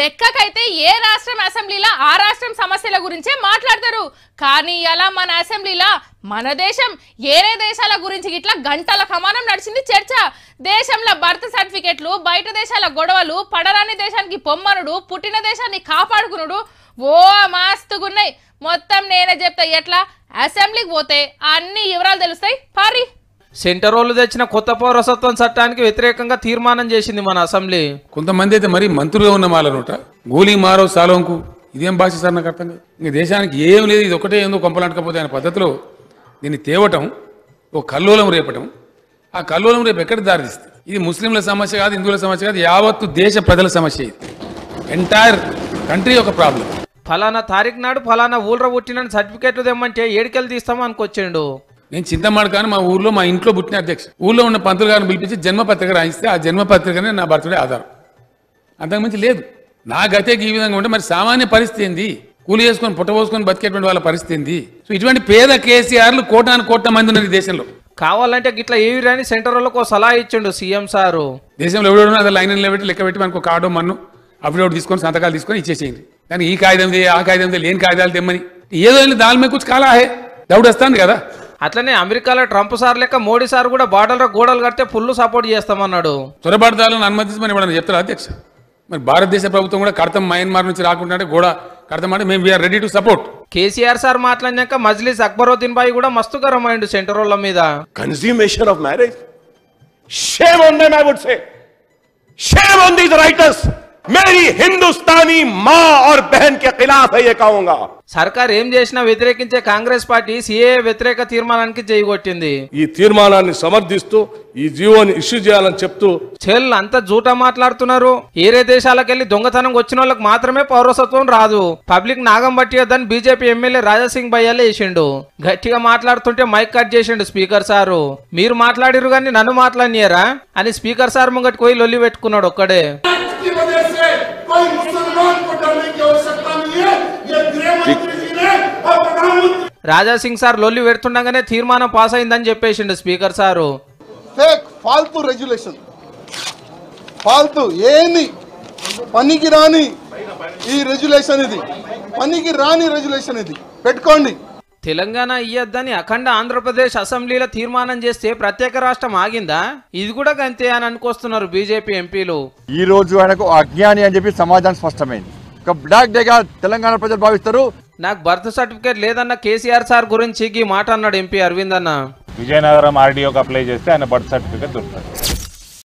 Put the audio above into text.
లెక్కకైతే ఏ రాష్ట్రం అసెంబ్లీలో ఆ రాష్ట్రం సమస్యల గురించే మాట్లాడతారు కానీ అలా మన అసెంబ్లీలో మన దేశం ఏరే దేశాల గురించి ఇట్లా గంటల కమానం నడిచింది చర్చ దేశంలో బర్త్ సర్టిఫికెట్లు బయట దేశాల గొడవలు పడరాని దేశానికి పొమ్మనుడు పుట్టిన దేశాన్ని కాపాడుకునుడు ఓ మాస్తుగున్నాయి మొత్తం నేనే చెప్తా ఎట్లా అసెంబ్లీకి పోతే అన్ని వివరాలు తెలుస్తాయి పారి సెంటర్ వాళ్ళు తెచ్చిన కొత్త పౌరసత్వం చట్టానికి వ్యతిరేకంగా తీర్మానం చేసింది మన అసెంబ్లీ కొంతమంది అయితే మరి మంత్రులుగా ఉన్న వాళ్ళనట గోలీ మారో సాలోంకు ఇదేం భాష సార్ నాకు అర్థం కాదు ఇంక దేశానికి ఏం లేదు ఇది ఒకటే ఏందో కొంపలంటకపోతే అనే పద్ధతిలో దీన్ని తేవటం ఓ కల్లోలం రేపటం ఆ కల్లోలం రేపు ఎక్కడికి దారితీస్తుంది ఇది ముస్లింల సమస్య కాదు హిందువుల సమస్య కాదు యావత్తు దేశ ప్రజల సమస్య ఇది ఎంటైర్ కంట్రీ ఒక ప్రాబ్లం ఫలానా తారీఖు నాడు ఫలానా ఊళ్ళో పుట్టిన సర్టిఫికెట్లు తెమ్మంటే ఏడికెళ్ళి తీస్తాం అనుకొచ్చిండు నేను చింతమాడు కానీ మా ఊర్లో మా ఇంట్లో పుట్టిన అధ్యక్ష ఊర్లో ఉన్న పంతులు గారిని పిలిపించి జన్మపత్రిక రాయిస్తే ఆ జన్మపత్రికనే నా బర్త్డే ఆధారం అంతకుమించి లేదు నా గతే ఈ విధంగా ఉంటే మరి సామాన్య పరిస్థితి ఏంది కూలి చేసుకొని పుట్ట పోసుకొని బతికేటువంటి వాళ్ళ పరిస్థితి ఏంది సో ఇటువంటి పేద కేసీఆర్లు కోటాను కోట్ల మంది ఉన్నారు ఈ దేశంలో కావాలంటే గిట్లా ఏవి రాని సెంటర్ వాళ్ళకు ఓ సలహా ఇచ్చిండు సీఎం సారు దేశంలో ఎవడో అదే లైన్ నిలబెట్టి లెక్క పెట్టి మనకు కార్డు మన్ను అఫిడవిట్ తీసుకొని సంతకాలు తీసుకొని ఇచ్చేసేయండి కానీ ఈ కాగితం దే ఆ కాగితం దే లేని కాగితాలు తెమ్మని ఏదో వెళ్ళి దాని మీద కూర్చు కాలా హే డౌట్ వస్తాను కదా అట్లనే అమెరికాలో ట్రంప్ సార్ లెక్క మోడీ సార్ కూడా బార్డర్లో గోడలు కడితే ఫుల్ సపోర్ట్ చేస్తామన్నాడు చొరబాటుదారులను అనుమతించమని ఇవ్వడం చెప్తారు అధ్యక్ష మరి భారతదేశ ప్రభుత్వం కూడా కడతాం మయన్మార్ నుంచి రాకుండా అంటే కూడా కడతామంటే మేము we are ready to support KCR sir మాట్లాడినాక మజ్లిస్ అక్బరుద్దీన్ బాయ్ కూడా మస్తు గరమైండు సెంటర్ వాళ్ళ మీద consummation of marriage. Shame on them, I would say. Shame on these writers. मेरी हिंदुस्तानी माँ और बहन के खिलाफ है ये कहूंगा సర్కార్ ఏం చేసినా వ్యతిరేకించే కాంగ్రెస్ పార్టీ సీఏ వ్యతిరేక తీర్మానానికి చేయగొట్టింది ఈ తీర్మానాన్ని సమర్థిస్తూ ఈ జీవోని ఇష్యూ చేయాలని చెప్తూ చెల్ అంత జూటా మాట్లాడుతున్నారు ఏరే దేశాలకెళ్లి దొంగతనం వచ్చిన వాళ్ళకి మాత్రమే పౌరసత్వం రాదు పబ్లిక్ నాగం పట్టియొద్దని బీజేపీ ఎమ్మెల్యే రాజాసింగ్ భయ్యాలే వేసిండు గట్టిగా మాట్లాడుతుంటే మైక్ కట్ చేసిండు స్పీకర్ సారు మీరు మాట్లాడిరు కానీ నన్ను మాట్లాడినారా అని స్పీకర్ సార్ ముంగటి పోయి లొల్లి పెట్టుకున్నాడు ఒక్కడే की वजह से कोई मुसलमान को डरने की आवश्यकता नहीं है ये गृह मंत्री जी ने और प्रधानमंत्री రాజాసింగ్ సార్ లొల్లి పెడుతుండగానే తీర్మానం పాస్ అయిందని చెప్పేసిండు స్పీకర్ సారు ఫేక్ ఫాల్తు రెగ్యులేషన్ ఫాల్తు ఏంది పనికి రాని ఈ రెగ్యులేషన్ ఇది పనికి రాని రెగ్యులేషన్ ఇది పెట్టుకోండి తెలంగాణ ఇయ్యొద్దని అఖండ ఆంధ్రప్రదేశ్ అసెంబ్లీలో తీర్మానం చేస్తే ప్రత్యేక రాష్ట్రం ఆగిందా ఇది కూడా గంతే అని అనుకొస్తున్నారు బీజేపీ ఎంపీలు ఈ రోజు ఆయనకు అజ్ఞాని అని చెప్పి సమాజానికి స్పష్టమైంది ఒక బ్లాక్ డేగా తెలంగాణ ప్రజలు భావిస్తారు నాకు బర్త్ సర్టిఫికేట్ లేదన్న కేసీఆర్ సార్ గురించి ఈ మాట అన్నాడు ఎంపీ అరవింద్ అన్న విజయనగరం ఆర్డీఓకి అప్లై చేస్తే ఆయన బర్త్ సర్టిఫికేట్ దొరుకుతుంది